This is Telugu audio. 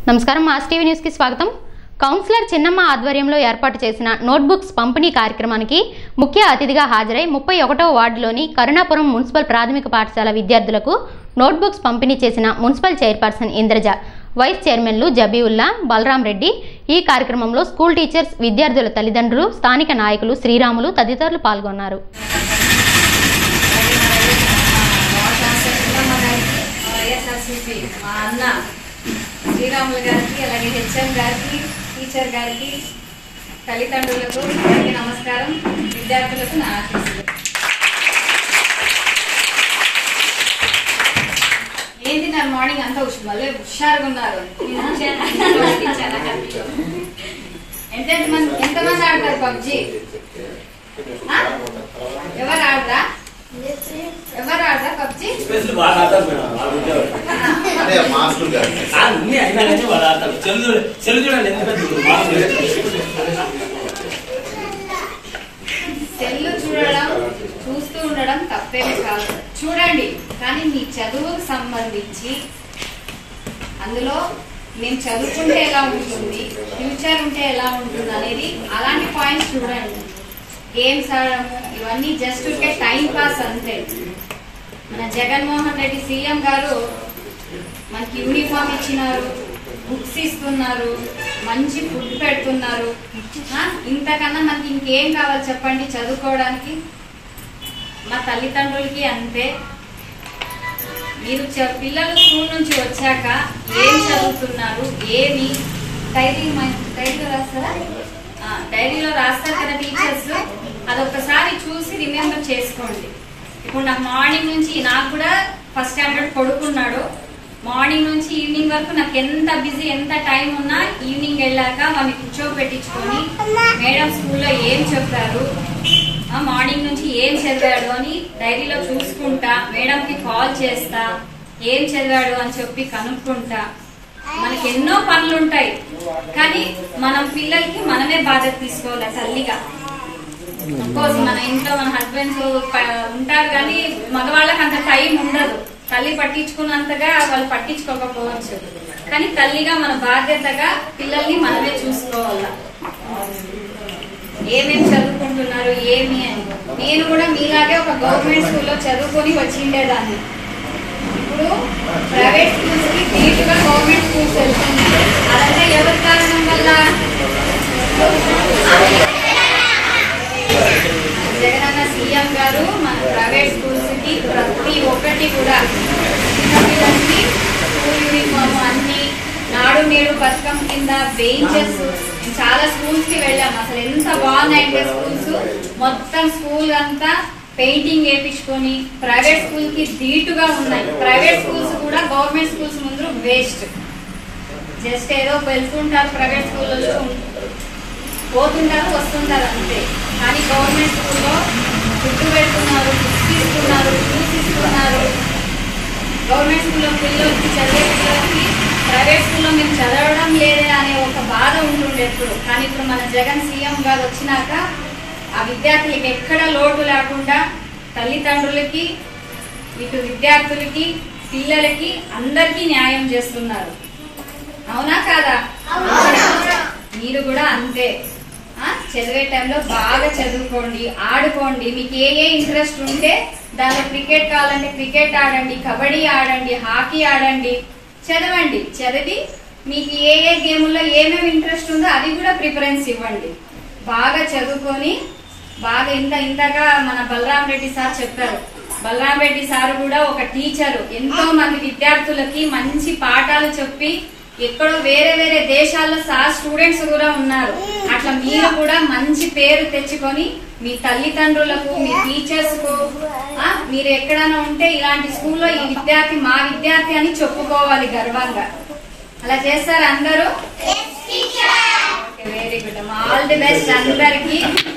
నమస్కారం మాస్ టీవీ న్యూస్కి స్వాగతం కౌన్సిలర్ చిన్నమ్మ ఆధ్వర్యంలో ఏర్పాటు చేసిన నోట్బుక్స్ పంపిణీ కార్యక్రమానికి ముఖ్య అతిథిగా హాజరై ముప్పై ఒకటవ వార్డులోని కరుణాపురం మున్సిపల్ ప్రాథమిక పాఠశాల విద్యార్థులకు నోట్బుక్స్ పంపిణీ చేసిన మున్సిపల్ చైర్పర్సన్ ఇంద్రజ వైస్ చైర్మన్లు జబీవుల్లా బలరాం రెడ్డి ఈ కార్యక్రమంలో స్కూల్ టీచర్స్ విద్యార్థుల తల్లిదండ్రులు స్థానిక నాయకులు శ్రీరాములు తదితరులు పాల్గొన్నారు వైఎస్ఆర్సీపీ మా అన్న శ్రీరాములు గారికి అలాగే హెచ్ఎం గారికి టీచర్ గారికి తల్లిదండ్రులకు అందరికీ నమస్కారం విద్యార్థులకు నా ఆశీస్సులు ఏంటి నా మార్నింగ్ అంతా ఉష్ మళ్ళీ హుషారుగా ఉన్నారు ఎంత మంది ఎంతమంది ఆడతారు పబ్జి ఎవరు ఆడరా ఎవరు ఆడరా పబ్జి స్పెషల్ వాడు ఆడతారు మేడం వాడు ఉండేవాడు. అదే మాస్టర్ గారు ఆ, అన్నీ అయినా కానీ వాడు ఆడతాడు చెల్లు చూడ చెల్లు చూడండి ఎంత పెద్ద ఉంది. మామూలు సెల్లు చూడడం చూస్తూ ఉండడం తప్పేమీ కాదు చూడండి కానీ మీ చదువుకు సంబంధించి అందులో నేను చదువుకుంటే ఎలా ఉంటుంది ఫ్యూచర్ ఉంటే ఎలా ఉంటుంది అనేది అలాంటి పాయింట్స్ చూడండి గేమ్స్ ఆడము ఇవన్నీ జస్ట్ ఉంటే టైం పాస్ అంతే మన జగన్మోహన్ రెడ్డి సీఎం గారు మనకి యూనిఫామ్ ఇచ్చినారు బుక్స్ ఇస్తున్నారు మంచి ఫుడ్ పెడుతున్నారు ఆ, ఇంతకన్నా మనకి ఇంకేం కావాలి చెప్పండి చదువుకోవడానికి మా తల్లిదండ్రులకి అంతే మీరు చ- పిల్లలు స్కూల్ నుంచి వచ్చాక ఏం చదువుతున్నారు ఏమి డైరీ మ- డైరీలో రాస్తారా ఆ, డైరీలో రాస్తారు కదా టీచర్స్ అదొకసారి చూసి రిమెంబర్ చేసుకోండి ఇప్పుడు నాకు మార్నింగ్ నుంచి నాకు కూడా ఫస్ట్ స్టాండర్డ్ పడుకున్నాడు మార్నింగ్ నుంచి ఈవినింగ్ వరకు నాకు ఎంత బిజీ ఎంత టైం ఉన్నా ఈవినింగ్ వెళ్ళాక వాడిని కూర్చోబెట్టించుకొని మేడం స్కూల్లో ఏం చెప్పారు ఆ, మార్నింగ్ నుంచి ఏం చదివాడు అని డైరీలో చూసుకుంటా మేడంకి కాల్ చేస్తా ఏం చదివాడు అని చెప్పి కనుక్కుంటా మనకి ఎన్నో పనులు ఉంటాయి కానీ మనం పిల్లలకి మనమే బాధ్యత తీసుకోవాలి తల్లిగా కోర్స్ మన ఇంట్లో మన హస్బెండ్స్ ఉంటారు కానీ మగవాళ్ళకి అంత టైం ఉండదు తల్లి పట్టించుకున్నంతగా వాళ్ళు పట్టించుకోకపోవచ్చు కానీ తల్లిగా మన బాధ్యతగా పిల్లల్ని మనమే చూసుకోవాలా ఏమేమి చదువుకుంటున్నారు ఏమి అని నేను కూడా మీలాగే ఒక గవర్నమెంట్ స్కూల్లో చదువుకొని వచ్చిండేదాన్ని ఇప్పుడు ప్రైవేట్ స్కూల్స్ కి ధీటుగా గవర్నమెంట్ స్కూల్స్ వెళ్తున్నాయి అదంతా ఎవరి కారణం వల్ల జగనన్న సీఎం గారు మన ప్రైవేట్ స్కూల్స్ కి ప్రతి ఒక్కటి కూడా చిన్నపిల్లలకి స్కూల్ యూనిఫామ్ అన్ని నాడు నేడు పథకం కింద బెంచెస్ చాలా స్కూల్స్ కి వెళ్ళాము అసలు ఎంత బాగున్నాయంటే స్కూల్స్ మొత్తం స్కూల్ అంతా పెయింటింగ్ వేపించుకొని ప్రైవేట్ స్కూల్ కి ధీటుగా ఉన్నాయి ప్రైవేట్ స్కూల్స్ కూడా గవర్నమెంట్ స్కూల్స్ ముందు వేస్ట్ జస్ట్ ఏదో వెళ్తుంటారు ప్రైవేట్ స్కూల్లో పోతుంటారు వస్తుంటారు అంతే కానీ గవర్నమెంట్ స్కూల్లో ఫుడ్ పెడుతున్నారు బుక్స్ ఇస్తున్నారు షూస్ ఇస్తున్నారు గవర్నమెంట్ స్కూల్లో పిల్లలకి చదివే పిల్లలకి ప్రైవేట్ స్కూల్లో మేము చదవడం లేదే అనే ఒక బాధ ఉంటుండే ఎప్పుడు కానీ ఇప్పుడు మన జగన్ సీఎం గారు వచ్చినాక ఆ విద్యార్థులకి ఎక్కడ లోటు లేకుండా తల్లిదండ్రులకి ఇటు విద్యార్థులకి పిల్లలకి అందరికీ న్యాయం చేస్తున్నారు అవునా కాదా మీరు కూడా అంతే ఆ, చదివే టైంలో బాగా చదువుకోండి ఆడుకోండి మీకు ఏ ఏ ఇంట్రెస్ట్ ఉంటే దానిలో క్రికెట్ కావాలంటే క్రికెట్ ఆడండి కబడ్డీ ఆడండి హాకీ ఆడండి చదవండి చదివి మీకు ఏ ఏ గేముల్లో ఏమేమి ఇంట్రెస్ట్ ఉందో అది కూడా ప్రిఫరెన్స్ ఇవ్వండి బాగా చదువుకొని బాగా ఇంత ఇంతగా మన బలరాం రెడ్డి సార్ చెప్పారు బలరాం రెడ్డి సార్ కూడా ఒక టీచరు ఎంతో మంది విద్యార్థులకి మంచి పాఠాలు చెప్పి ఎక్కడో వేరే వేరే దేశాల్లో సార్ స్టూడెంట్స్ కూడా ఉన్నారు అట్లా మీరు కూడా మంచి పేరు తెచ్చుకొని మీ తల్లిదండ్రులకు మీ టీచర్స్ కు ఆ, మీరు ఎక్కడైనా ఉంటే ఇలాంటి స్కూల్లో ఈ విద్యార్థి మా విద్యార్థి అని చెప్పుకోవాలి గర్వంగా అలా చేస్తారు అందరూ very good all the best అందరికి